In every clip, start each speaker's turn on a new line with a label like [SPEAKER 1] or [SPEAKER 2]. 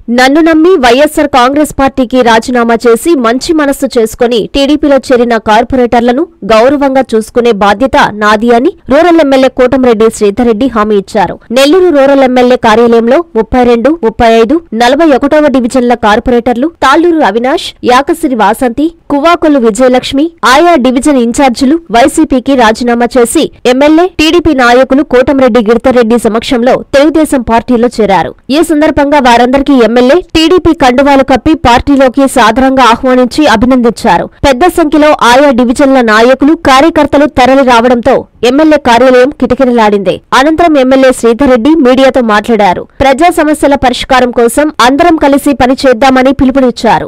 [SPEAKER 1] నన్ను నమ్మి వైఎస్సార్ కాంగ్రెస్ పార్టీకి రాజీనామా చేసి మంచి మనస్సు చేసుకుని టీడీపీలో చేరిన కార్పొరేటర్లను గౌరవంగా చూసుకునే బాధ్యత నాది అని రూరల్ ఎమ్మెల్యే కోటంరెడ్డి శ్రీధర్రెడ్డి హామీ ఇచ్చారు నెల్లూరు రూరల్ ఎమ్మెల్యే కార్యాలయంలో ముప్పై రెండు ముప్పై ఐదు నలభై ఒకటవ డివిజన్ల కార్పొరేటర్లు తాళ్లూరు అవినాష్ యాకసిరి వాసంతి కువాకొల్లు విజయలక్ష్మి ఆయా డివిజన్ ఇన్ఛార్జీలు వైసీపీకి రాజీనామా చేసి ఎమ్మెల్యే టీడీపీ నాయకులు కోటంరెడ్డి గిరిధర్రెడ్డి సమక్షంలో తెలుగుదేశం పార్టీలో చేరారు ఈ సందర్భంగా వారందరికీ ఎమ్మెల్యే టీడీపీ కండువాలు కప్పి పార్టీలోకి సాదరంగా ఆహ్వానించి అభినందించారు పెద్ద సంఖ్యలో ఆయా డివిజన్ల నాయకులు కార్యకర్తలు తరలి రావడంతో ఎమ్మెల్యే కార్యాలయం కిటకిటలాడింది అనంతరం ఎమ్మెల్యే శ్రీధర్రెడ్డి మీడియాతో మాట్లాడారు ప్రజా సమస్యల పరిష్కారం కోసం అందరం కలిసి పనిచేద్దామని పిలుపునిచ్చారు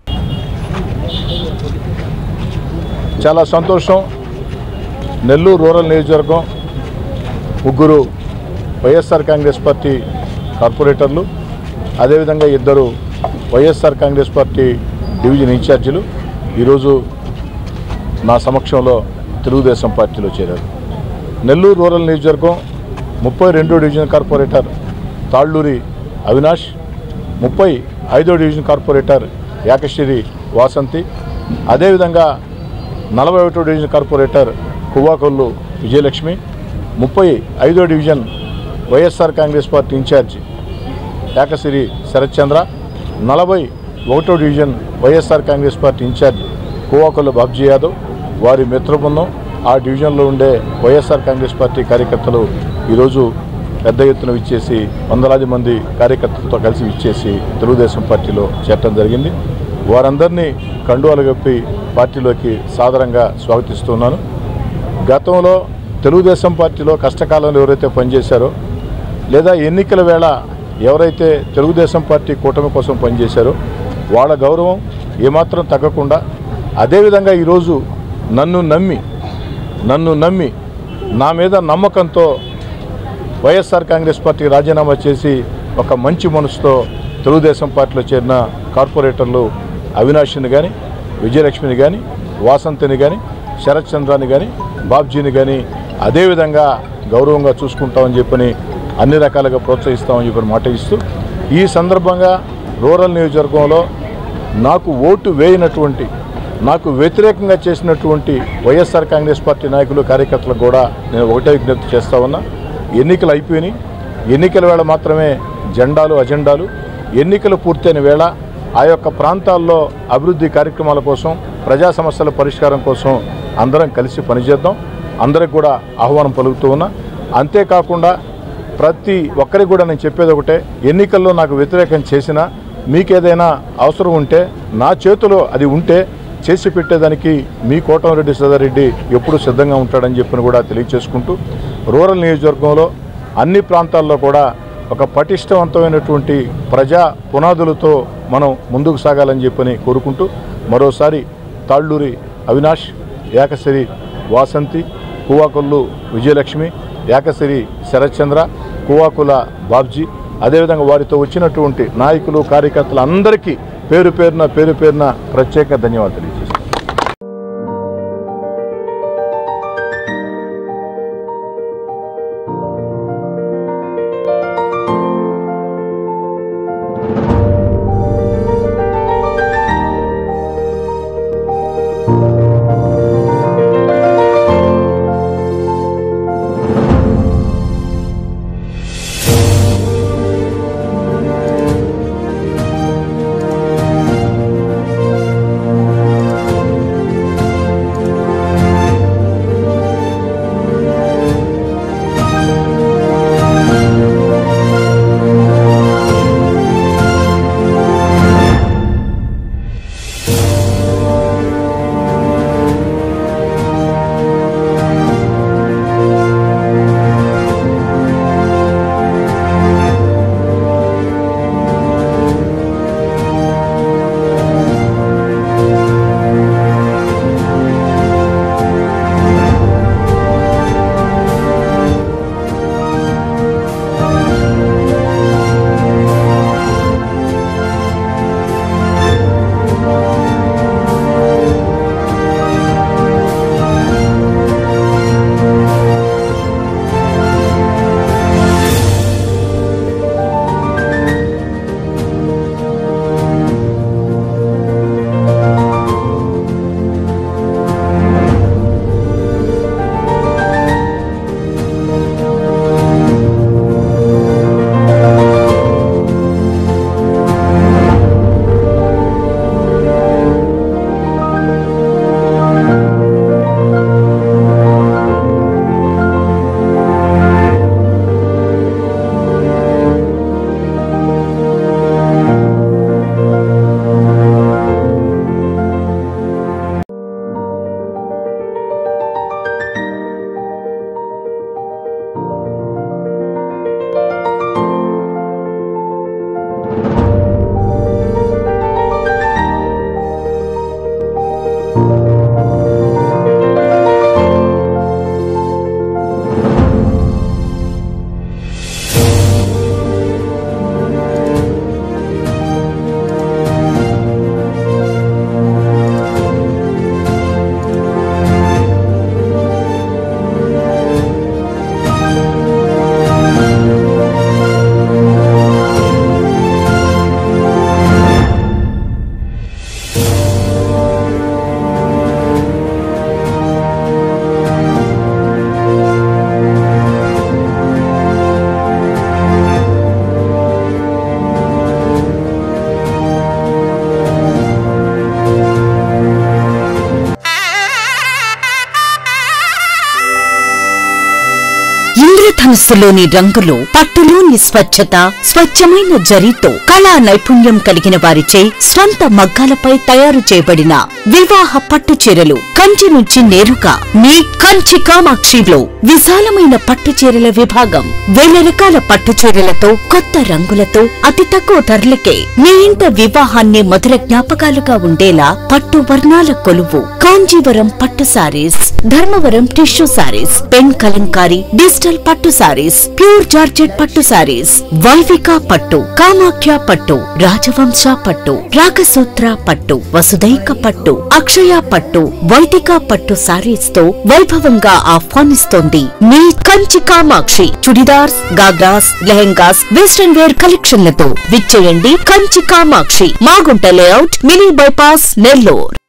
[SPEAKER 2] చాలా సంతోషం నెల్లూరు రూరల్ నియోజకవర్గం ముగ్గురు వైఎస్ఆర్ కాంగ్రెస్ పార్టీ కార్పొరేటర్లు అదేవిధంగా ఇద్దరు వైఎస్ఆర్ కాంగ్రెస్ పార్టీ డివిజన్ ఇన్ఛార్జీలు ఈరోజు నా సమక్షంలో తెలుగుదేశం పార్టీలో చేరారు నెల్లూరు రూరల్ నియోజకవర్గం ముప్పై రెండో డివిజన్ కార్పొరేటర్ తాళ్ళూరి అవినాష్ ముప్పై ఐదో డివిజన్ కార్పొరేటర్ యాకశ్రీ వాసంతి అదేవిధంగా నలభై ఒకటో డివిజన్ కార్పొరేటర్ కువ్వాకొల్లు విజయలక్ష్మి ముప్పై ఐదో division YSR Congress party in charge Yakasiri Sharathchandra నలభై ఒకటో division YSR Congress party in charge Kuvakollu Babji Yadav వారి మిత్రబృందం ఆ డివిజన్లో ఉండే వైఎస్ఆర్ కాంగ్రెస్ పార్టీ కార్యకర్తలు ఈరోజు పెద్ద ఎత్తున విచ్చేసి వందలాది మంది కార్యకర్తలతో కలిసి విచ్చేసి తెలుగుదేశం పార్టీలో చేరడం జరిగింది వారందరినీ కండువాలు కప్పి పార్టీలోకి సాదరంగా స్వాగతిస్తున్నాను గతంలో తెలుగుదేశం పార్టీలో కష్టకాలంలో ఎవరైతే పనిచేశారో లేదా ఎన్నికల వేళ ఎవరైతే తెలుగుదేశం పార్టీ కూటమి కోసం పనిచేశారో వాళ్ళ గౌరవం ఏమాత్రం తగ్గకుండా అదేవిధంగా ఈరోజు నన్ను నమ్మి నన్ను నమ్మి నా మీద నమ్మకంతో వైఎస్ఆర్ కాంగ్రెస్ పార్టీ రాజీనామా చేసి ఒక మంచి మనసుతో తెలుగుదేశం పార్టీలో చేరిన కార్పొరేటర్లు అవినాష్ని కానీ విజయలక్ష్మిని కానీ వాసంతిని కానీ శరత్ చంద్రాని కానీ బాబ్జీని కానీ అదేవిధంగా గౌరవంగా చూసుకుంటామని చెప్పని అన్ని రకాలుగా ప్రోత్సహిస్తామని చెప్పని మాట ఇస్తూ ఈ సందర్భంగా రూరల్ నియోజకవర్గంలో నాకు ఓటు వేయనటువంటి నాకు వ్యతిరేకంగా చేసినటువంటి వైఎస్ఆర్ కాంగ్రెస్ పార్టీ నాయకులు కార్యకర్తలకు కూడా నేను ఒకటే విజ్ఞప్తి చేస్తా ఉన్నా ఎన్నికలు అయిపోయినాయి ఎన్నికల వేళ మాత్రమే జెండాలు అజెండాలు ఎన్నికలు పూర్తయిన వేళ ఆ యొక్క ప్రాంతాల్లో అభివృద్ధి కార్యక్రమాల కోసం ప్రజా సమస్యల పరిష్కారం కోసం అందరం కలిసి పనిచేద్దాం అందరికి కూడా ఆహ్వానం పలుకుతూ ఉన్నా అంతేకాకుండా ప్రతి ఒక్కరికి కూడా నేను చెప్పేది ఒకటే ఎన్నికల్లో నాకు వ్యతిరేకం చేసినా మీకేదైనా అవసరం ఉంటే నా చేతిలో అది ఉంటే చేసి పెట్టేదానికి మీ కోటమిరెడ్డి సదారెడ్డి ఎప్పుడు సిద్ధంగా ఉంటాడని చెప్పని కూడా తెలియచేసుకుంటూ రూరల్ నియోజకవర్గంలో అన్ని ప్రాంతాల్లో కూడా ఒక పటిష్టవంతమైనటువంటి ప్రజా పునాదులతో మనం ముందుకు సాగాలని చెప్పని కోరుకుంటూ మరోసారి తాళ్ళూరి అవినాష్ ఏకసిరి వాసంతి కువాకొల్లు విజయలక్ష్మి ఏకసిరి శరత్చంద్ర కువాకుల బాబ్జీ అదేవిధంగా వారితో వచ్చినటువంటి నాయకులు కార్యకర్తలు అందరికీ పేరు పేరున పేరు పేరున ప్రత్యేక ధన్యవాదాలు తెలియజేస్తాను
[SPEAKER 3] ఇంద్రధనుస్సులోని రంగులు పట్టులోని స్వచ్ఛత స్వచ్ఛమైన జరీతో కళా నైపుణ్యం కలిగిన వారిచే స్వంత మగ్గాలపై తయారు చేయబడిన వివాహ పట్టు చీరలు కంచి నుంచి నేరుగా మీ కంచి కామాక్షిలో విశాలమైన పట్టు చీరల విభాగం వేల రకాల పట్టు చీరలతో కొత్త రంగులతో అతి తక్కువ ధరలకే మీ ఇంట వివాహాన్ని మధుర జ్ఞాపకాలుగా ఉండేలా పట్టు వర్ణాల కొలువు కాంజీవరం పట్టు saris Dharmavaram tissue saris pen Kalamkari digital పట్టు సారీస్ ప్యూర్ జార్జెట్ పట్టు సారీస్ వైవిక పట్టు కామాఖ్య పట్టు రాజవంశ పట్టు రాగసూత్ర పట్టు వసుదైక పట్టు అక్షయ పట్టు వైదిక పట్టు సారీస్ తో వైభవంగా ఆహ్వానిస్తోంది మీ కంచి కామాక్షి చుడిదార్స్ గాగ్రాస్ లెహెంగాస్ వెస్టర్న్ వేర్ కలెక్షన్లతో విచ్చేయండి Kanchi Kamakshi Magunta layout mini bypass Nellore